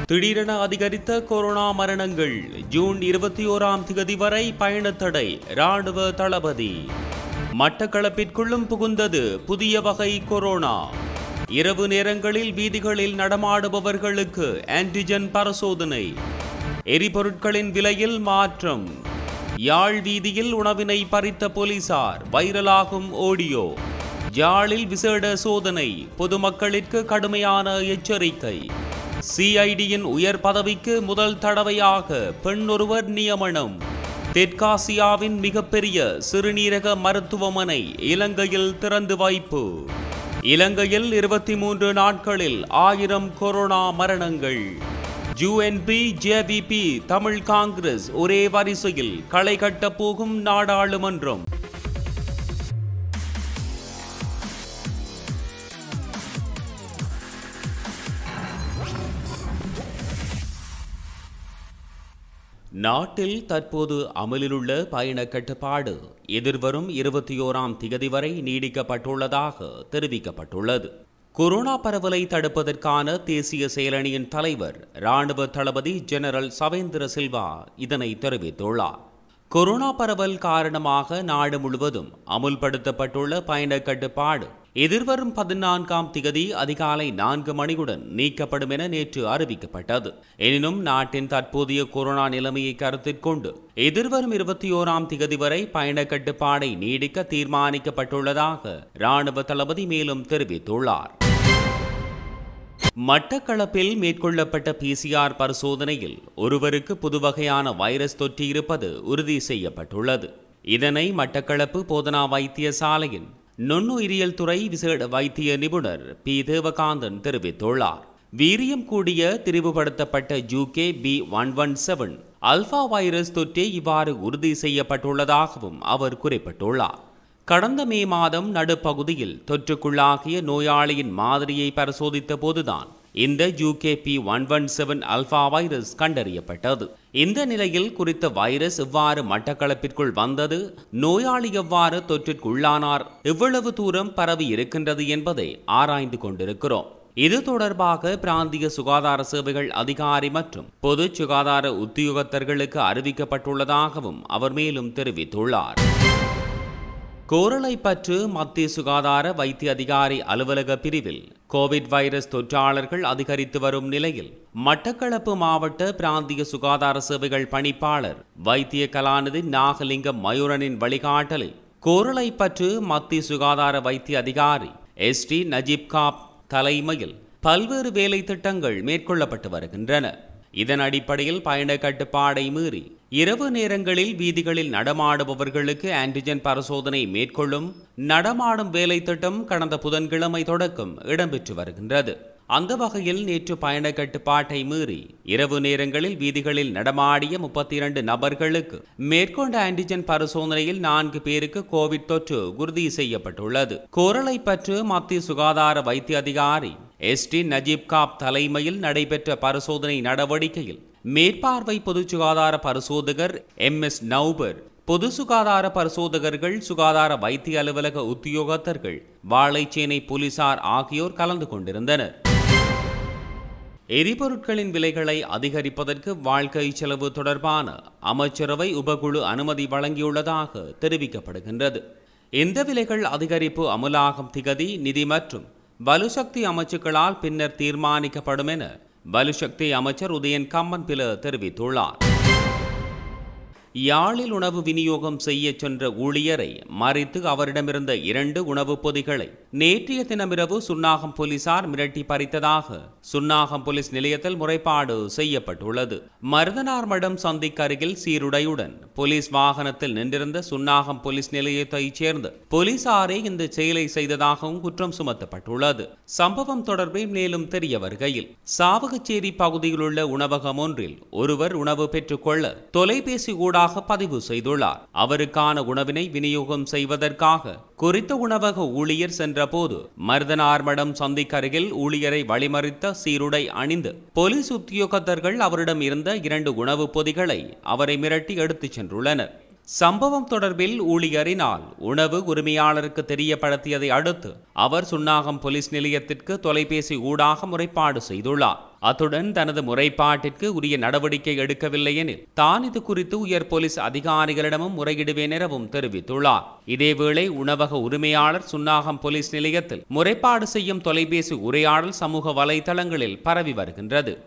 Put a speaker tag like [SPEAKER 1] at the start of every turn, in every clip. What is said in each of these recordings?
[SPEAKER 1] திடீரென அதிகரித்த கொரோனா மரணங்கள் ஜூன் இருபத்தி ஓராம் தேதி வரை பயணத்தடை ராணுவ தளபதி மட்டக்களப்பிற்குள்ளும் புகுந்தது புதிய வகை கொரோனா இரவு நேரங்களில் வீதிகளில் நடமாடுபவர்களுக்கு ஆன்டிஜன் பரிசோதனை எரிபொருட்களின் விலையில் மாற்றம் யாழ் வீதியில் உணவினை பறித்த போலீசார் வைரலாகும் ஆடியோ யாழில் விசேட சோதனை பொதுமக்களிற்கு கடுமையான எச்சரிக்கை சிஐடியின் உயர் பதவிக்கு முதல் தடவையாக பெண் ஒருவர் நியமனம் தெற்காசியாவின் மிகப்பெரிய சிறுநீரக மருத்துவமனை இலங்கையில் திறந்து வைப்பு இலங்கையில் இருபத்தி மூன்று நாட்களில் ஆயிரம் கொரோனா மரணங்கள் யூஎன்பி ஜேவிபி தமிழ் காங்கிரஸ் ஒரே வரிசையில் களை கட்டப் போகும் நாடாளுமன்றம் நாட்டில் தற்போது அமலிலுள்ள பயண கட்டுப்பாடு எதிர்வரும் இருபத்தி ஓராம் திகதி வரை நீடிக்கப்பட்டுள்ளதாக தெரிவிக்கப்பட்டுள்ளது கொரோனா பரவலை தடுப்பதற்கான தேசிய செயலணியின் தலைவர் ராணுவ தளபதி ஜெனரல் சவேந்திர சில்வா இதனை தெரிவித்துள்ளார் கொரோனா பரவல் காரணமாக நாடு முழுவதும் அமுல்படுத்தப்பட்டுள்ள பயண கட்டுப்பாடு எதிர்வரும் பதினான்காம் திகதி அதிகாலை நான்கு மணியுடன் நீக்கப்படும் என நேற்று அறிவிக்கப்பட்டது எனினும் நாட்டின் தற்போதைய கொரோனா நிலைமையை கருத்தில் கொண்டு எதிர்வரும் இருபத்தி ஓராம் திகதி வரை பயண கட்டுப்பாடை நீடிக்க தீர்மானிக்கப்பட்டுள்ளதாக ராணுவ தளபதி மேலும் தெரிவித்துள்ளார் மட்டக்களப்பில் மேற்கொள்ளப்பட்ட பிசிஆர் பரிசோதனையில் ஒருவருக்கு புதுவகையான வைரஸ் தொற்று இருப்பது உறுதி செய்யப்பட்டுள்ளது இதனை மட்டக்களப்பு போதனா வைத்தியசாலையின் நுண்ணுயிரியல் துறை விசேட வைத்திய நிபுணர் பி தேவகாந்தன் தெரிவித்துள்ளார் வீரியம் கூடிய திரிவுபடுத்தப்பட்ட UK B one one seven alpha virus தொற்றே இவ்வாறு உறுதி செய்யப்பட்டுள்ளதாகவும் அவர் குறிப்பிட்டுள்ளார் கடந்த மே மாதம் நடுப்பகுதியில் தொற்றுக்குள்ளாகிய நோயாளியின் மாதிரியை பரிசோதித்த போதுதான் இந்த UK B one one seven alpha virus கண்டறியப்பட்டது இந்த நிலையில் குறித்த வைரஸ் எவ்வாறு மட்டக்களப்பிற்குள் வந்தது நோயாளி எவ்வாறு தொற்றிற்குள்ளானார் எவ்வளவு தூரம் பரவி இருக்கின்றது என்பதை ஆராய்ந்து கொண்டிருக்கிறோம் இது தொடர்பாக பிராந்திய சுகாதார சேவைகள் அதிகாரி மற்றும் பொது சுகாதார உத்தியோகத்தர்களுக்கு அறிவிக்கப்பட்டுள்ளதாகவும் அவர் மேலும் தெரிவித்துள்ளார் கோரளைப்பற்று மத்திய சுகாதார வைத்திய அதிகாரி அலுவலக பிரிவில் கோவிட் வைரஸ் தொற்றாளர்கள் அதிகரித்து வரும் நிலையில் மட்டக்களப்பு மாவட்ட பிராந்திய சுகாதார சேவைகள் பணிப்பாளர் வைத்திய கலாநிதி நாகலிங்கம் மயூரனின் வழிகாட்டலில் கோரளைப்பற்று மத்திய சுகாதார வைத்திய அதிகாரி எஸ் டி நஜீப் காப் தலைமையில் பல்வேறு வேலை திட்டங்கள் மேற்கொள்ளப்பட்டு வருகின்றன இதன் அடிப்படையில் பயண கட்டுப்பாடை மீறி இரவு நேரங்களில் வீதிகளில் நடமாடுபவர்களுக்கு ஆன்டிஜன் பரிசோதனை மேற்கொள்ளும் நடமாடும் வேலை திட்டம் கடந்த புதன்கிழமை தொடக்கம் இடம்பெற்று வருகின்றது அந்த வகையில் நேற்று பயண கட்டுப்பாட்டை மீறி இரவு நேரங்களில் வீதிகளில் நடமாடிய முப்பத்தி இரண்டு நபர்களுக்கு மேற்கொண்ட ஆன்டிஜன் பரிசோதனையில் நான்கு பேருக்கு கோவிட் தொற்று உறுதி செய்யப்பட்டுள்ளது கோரளைப்பற்று மத்திய சுகாதார வைத்திய அதிகாரி எஸ் டி நஜீப் காப் தலைமையில் நடைபெற்ற பரிசோதனை நடவடிக்கையில் மேற்பார்வை பொது சுகாதார பரிசோதகர் எம் எஸ் நௌபர் பொது சுகாதார பரிசோதகர்கள் சுகாதார வைத்திய அலுவலக உத்தியோகத்தர்கள் வாழைச்சேனை போலீசார் ஆகியோர் கலந்து கொண்டிருந்தனர் எரிபொருட்களின் விலைகளை அதிகரிப்பதற்கு வாழ்க்கை செலவு தொடர்பான அமைச்சரவை உபகுழு அனுமதி வழங்கியுள்ளதாக தெரிவிக்கப்படுகின்றது இந்த விலைகள் அதிகரிப்பு அமுலாகும் திகதி நிதி மற்றும் வலுசக்தி அமைச்சுக்களால் பின்னர் தீர்மானிக்கப்படும் என வலுசக்தி அமைச்சர் உதயன் கம்மன் பில தெரிவித்துள்ளார் யாழில் உணவு விநியோகம் செய்ய சென்ற ஊழியரை மறித்து அவரிடமிருந்த இரண்டு உணவுப் பொதிகளை நேற்றைய தினமிரவு சுன்னாகம் போலீசார் மிரட்டி பறித்ததாக சுன்னாகம் போலீஸ் நிலையத்தில் முறைப்பாடு செய்யப்பட்டுள்ளது மருதனார் மடம் சந்திக்கு அருகில் சீருடையுடன் போலீஸ் வாகனத்தில் நின்றிருந்த சுன்னாகம் போலீஸ் நிலையத்தைச் சேர்ந்த போலீசாரே இந்த செயலை செய்ததாகவும் குற்றம் சுமத்தப்பட்டுள்ளது சம்பவம் தொடர்பில் மேலும் தெரிய வருகையில் சாவகச்சேரி பகுதியில் உள்ள உணவகம் ஒன்றில் ஒருவர் உணவு பெற்றுக்கொள்ள தொலைபேசி ஊடாக பதிவு செய்துள்ளார் அவருக்கான உணவினை விநியோகம் செய்வதற்காக குறித்த உணவக ஊழியர் சென்றபோது மருதனார்மடம் சந்திக்கருகில் ஊழியரை வழிமறித்த சீருடை அணிந்து போலீஸ் உத்தியோகத்தர்கள் அவரிடம் இருந்த இரண்டு உணவுப் பொதிகளை அவரை மிரட்டி எடுத்துச் சென்றுள்ளனர் சம்பவம் தொடர்பில் ஊழியரினால் உணவு உரிமையாளருக்கு தெரியப்படுத்தியதை அடுத்து அவர் சுன்னாகம் போலீஸ் நிலையத்திற்கு தொலைபேசி ஊடாக முறைப்பாடு செய்துள்ளார் அத்துடன் தனது முறைப்பாட்டிற்கு உரிய நடவடிக்கை எடுக்கவில்லை எனில் தான் இது குறித்து உயர் போலீஸ் அதிகாரிகளிடமும் முறையிடுவேன் எனவும் தெரிவித்துள்ளார் இதேவேளை உணவக உரிமையாளர் சுன்னாகம் போலீஸ் நிலையத்தில் முறைப்பாடு செய்யும் தொலைபேசி உரையாடல் சமூக வலைதளங்களில் பரவி வருகின்றது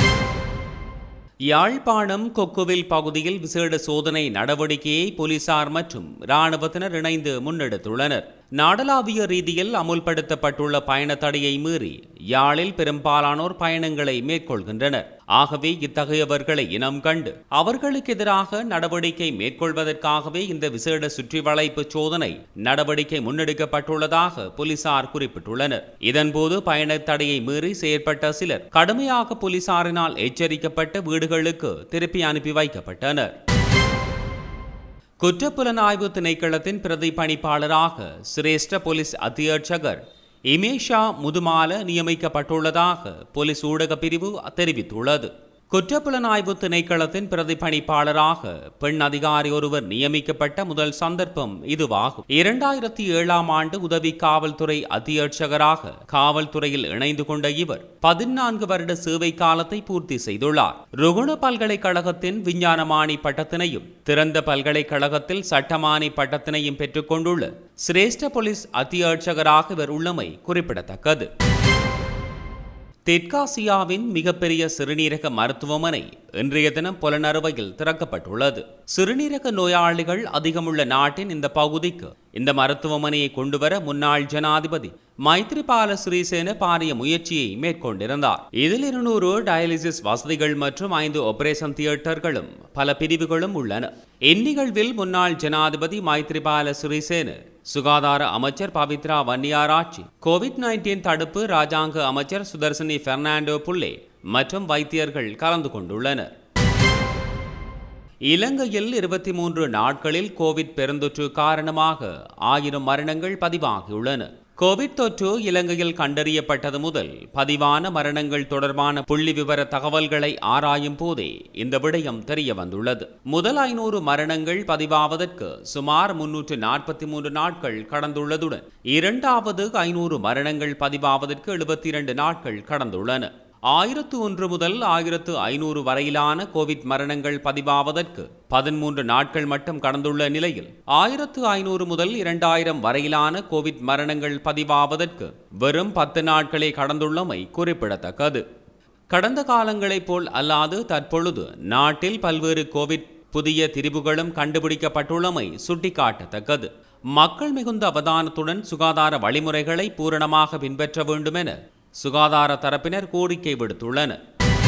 [SPEAKER 1] யாழ்ப்பாணம் கொக்குவில் பகுதியில் விசேட சோதனை நடவடிக்கையை போலீசார் மற்றும் இராணுவத்தினர் இணைந்து முன்னெடுத்துள்ளனர் நாடளாவிய ரீதியில் அமுல்படுத்தப்பட்டுள்ள பயண தடையை மீறி யாழில் பெரும்பாலானோர் பயணங்களை மேற்கொள்கின்றனர் ஆகவே இத்தகையவர்களை இனம் கண்டு அவர்களுக்கு எதிராக நடவடிக்கை மேற்கொள்வதற்காகவே இந்த விசேட சுற்றி வளைப்பு சோதனை நடவடிக்கை முன்னெடுக்கப்பட்டுள்ளதாக போலீசார் குறிப்பிட்டுள்ளனர் இதன்போது பயண தடையை மீறி செயற்பட்ட சிலர் கடுமையாக போலீசாரினால் எச்சரிக்கப்பட்டு வீடுகளுக்கு திருப்பி அனுப்பி வைக்கப்பட்டனர் குற்றப்புலனாய்வு திணைக்களத்தின் பிரதி பணிப்பாளராக சிரேஷ்ட போலீஸ் அத்தியட்சகர் இமேஷா முதுமால நியமிக்கப்பட்டுள்ளதாக போலீஸ் ஊடக பிரிவு தெரிவித்துள்ளது குற்றப்புலனாய்வு திணைக்களத்தின் பிரதிபலிப்பாளராக பெண் அதிகாரி ஒருவர் நியமிக்கப்பட்ட முதல் சந்தர்ப்பம் இதுவாகும் இரண்டாயிரத்தி ஏழாம் ஆண்டு உதவி காவல்துறை அத்தியட்சகராக காவல்துறையில் இணைந்து கொண்ட இவர் பதினான்கு வருட சேவை காலத்தை பூர்த்தி செய்துள்ளார் ருகுண பல்கலைக்கழகத்தின் விஞ்ஞானமானி பட்டத்தினையும் திறந்த பல்கலைக்கழகத்தில் சட்டமானி பட்டத்தினையும் பெற்றுக்கொண்டுள்ள சிரேஷ்ட போலீஸ் அத்தியட்சகராக இவர் உள்ளமை குறிப்பிடத்தக்கது தெற்காசியாவின் மிகப்பெரிய சிறுநீரக மருத்துவமனை இன்றைய தினம் புலனறுவையில் திறக்கப்பட்டுள்ளது சிறுநீரக நோயாளிகள் அதிகமுள்ள நாட்டின் இந்த பகுதிக்கு இந்த மருத்துவமனையை கொண்டுவர முன்னாள் ஜனாதிபதி மைத்ரிபால சிறிசேன பாரிய முயற்சியை மேற்கொண்டிருந்தார் இதில் இருநூறு டயாலிசிஸ் வசதிகள் மற்றும் ஐந்து ஆபரேஷன் தியேட்டர்களும் பல பிரிவுகளும் உள்ளன இந்நிகழ்வில் முன்னாள் ஜனாதிபதி மைத்ரிபால சிறிசேன சுகாதார அமைச்சர் பவித்ரா வன்னியாராட்சி கோவிட் நைன்டீன் தடுப்பு ராஜாங்க அமைச்சர் சுதர்சனி பெர்னாண்டோ புல்லே மற்றும் வைத்தியர்கள் கலந்து கொண்டுள்ளனர் இலங்கையில் இருபத்தி மூன்று நாட்களில் கோவிட் பெருந்தொற்று காரணமாக ஆயிரம் மரணங்கள் பதிவாகியுள்ளன கோவிட் தொற்று இலங்கையில் கண்டறியப்பட்டது முதல் பதிவான மரணங்கள் தொடர்பான புள்ளி விவர தகவல்களை ஆராயும் போதே இந்த விடயம் தெரிய வந்துள்ளது முதல் ஐநூறு மரணங்கள் பதிவாவதற்கு சுமார் முன்னூற்று நாற்பத்தி மூன்று நாட்கள் கடந்துள்ளதுடன் இரண்டாவது ஐநூறு மரணங்கள் பதிவாவதற்கு எழுபத்தி இரண்டு நாட்கள் கடந்துள்ளன ஆயிரத்து ஒன்று முதல் ஆயிரத்து ஐநூறு வரையிலான கோவிட் மரணங்கள் பதிவாவதற்கு பதிமூன்று நாட்கள் மட்டும் கடந்துள்ள நிலையில் ஆயிரத்து ஐநூறு முதல் இரண்டாயிரம் வரையிலான கோவிட் மரணங்கள் பதிவாவதற்கு வெறும் பத்து நாட்களே கடந்துள்ளமை குறிப்பிடத்தக்கது கடந்த காலங்களைப் போல் அல்லாது தற்பொழுது நாட்டில் பல்வேறு கோவிட் புதிய திரிவுகளும் கண்டுபிடிக்கப்பட்டுள்ளமை சுட்டிக்காட்டத்தக்கது மக்கள் மிகுந்த அவதானத்துடன் சுகாதார வழிமுறைகளை பூரணமாக பின்பற்ற வேண்டும் என சுகாதார தரப்பினர் கோரிக்கை விடுத்துள்ளனர்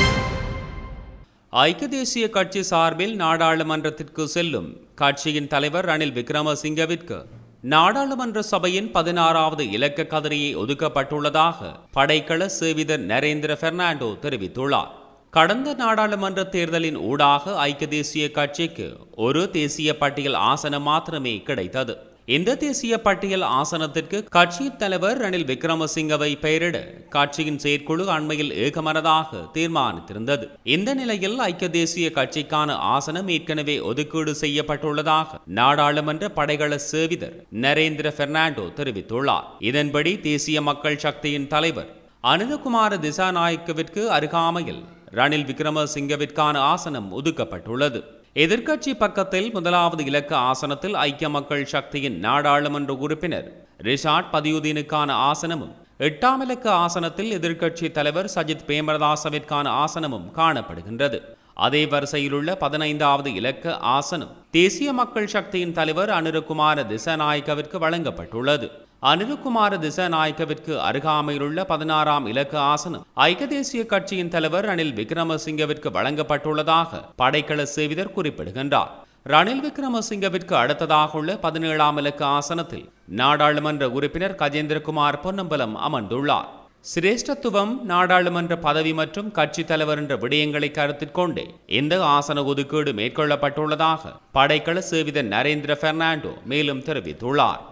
[SPEAKER 1] ஐக்கிய தேசிய கட்சி சார்பில் நாடாளுமன்றத்திற்கு செல்லும் கட்சியின் தலைவர் ரணில் விக்ரமசிங்கவிற்கு நாடாளுமன்ற சபையின் பதினாறாவது இலக்க கதிரியை ஒதுக்கப்பட்டுள்ளதாக படைக்கல சேவிதர் நரேந்திர பெர்னாண்டோ தெரிவித்துள்ளார் கடந்த நாடாளுமன்ற தேர்தலின் ஊடாக ஐக்கிய தேசிய கட்சிக்கு ஒரு தேசிய பட்டியல் ஆசனம் மாத்திரமே கிடைத்தது இந்த தேசிய பட்டியல் ஆசனத்திற்கு கட்சியின் தலைவர் ரணில் விக்ரமசிங்கவை பெயரிட கட்சியின் செயற்குழு அண்மையில் ஏகமனதாக தீர்மானித்திருந்தது இந்த நிலையில் ஐக்கிய தேசிய கட்சிக்கான ஆசனம் ஏற்கனவே ஒதுக்கீடு செய்யப்பட்டுள்ளதாக நாடாளுமன்ற படைகள சேவிதர் நரேந்திர பெர்னாண்டோ தெரிவித்துள்ளார் இதன்படி தேசிய மக்கள் சக்தியின் தலைவர் அனிதகுமார திசாநாயக்கவிற்கு அருகாமையில் ரணில் விக்ரமசிங்கவிற்கான ஆசனம் ஒதுக்கப்பட்டுள்ளது எதிர்க்கட்சி பக்கத்தில் முதலாவது இலக்க ஆசனத்தில் ஐக்கிய மக்கள் சக்தியின் நாடாளுமன்ற உறுப்பினர் ரிஷாட் பதியுதீனுக்கான ஆசனமும் எட்டாம் இலக்க ஆசனத்தில் எதிர்க்கட்சி தலைவர் சஜித் பிரேமதாசவிற்கான ஆசனமும் காணப்படுகின்றது அதே வரிசையிலுள்ள பதினைந்தாவது இலக்க ஆசனம் தேசிய மக்கள் சக்தியின் தலைவர் அனுரகுமார திசநாயக்கவிற்கு வழங்கப்பட்டுள்ளது அனிருகுமார திசநாயக்கவிற்கு அருகாமையிலுள்ள பதினாறாம் இலக்க ஆசனம் ஐக்கிய தேசிய கட்சியின் தலைவர் ரணில் விக்ரமசிங்கவிற்கு வழங்கப்பட்டுள்ளதாக படைக்கல சேவிதர் குறிப்பிடுகின்றார் ரணில் விக்ரமசிங்கவிற்கு அடுத்ததாக உள்ள பதினேழாம் இலக்க ஆசனத்தில் நாடாளுமன்ற உறுப்பினர் கஜேந்திரகுமார் பொன்னம்பலம் அமர்ந்துள்ளார் சிரேஷ்டத்துவம் நாடாளுமன்ற பதவி மற்றும் கட்சி தலைவர் என்ற விடயங்களை கருத்தில் கொண்டே இந்த ஆசன ஒதுக்கீடு மேற்கொள்ளப்பட்டுள்ளதாக படைக்கல சேவிதர் நரேந்திர பெர்னாண்டோ மேலும் தெரிவித்துள்ளார்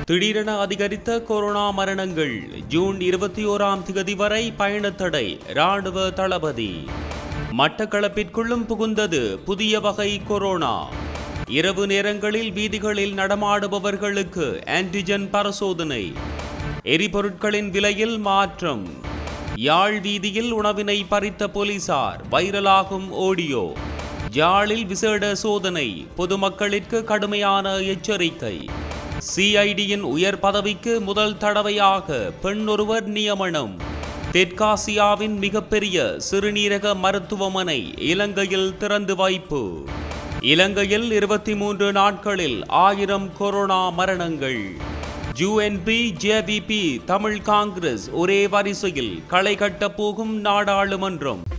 [SPEAKER 1] திடீரென அதிகரித்த கொரோனா மரணங்கள் ஜூன் இருபத்தி ஓராம் தேதி வரை பயணத்தடை ராணுவ தளபதி மட்டக்களப்பிற்குள்ளும் புகுந்தது புதிய வகை கொரோனா இரவு நேரங்களில் வீதிகளில் நடமாடுபவர்களுக்கு ஆன்டிஜன் பரிசோதனை எரிபொருட்களின் விலையில் மாற்றம் யாழ் வீதியில் உணவினை பறித்த போலீசார் வைரலாகும் ஆடியோ யாழில் விசேட சோதனை பொதுமக்களிற்கு கடுமையான எச்சரிக்கை சிஐடியின் உயர் பதவிக்கு முதல் தடவையாக பெண் ஒருவர் நியமனம் தெற்காசியாவின் மிகப்பெரிய சிறுநீரக மருத்துவமனை இலங்கையில் திறந்து வைப்பு இலங்கையில் இருபத்தி மூன்று நாட்களில் ஆயிரம் கொரோனா மரணங்கள் யூஎன்பி ஜேவிபி தமிழ் காங்கிரஸ் ஒரே வரிசையில் களை கட்டப் போகும் நாடாளுமன்றம்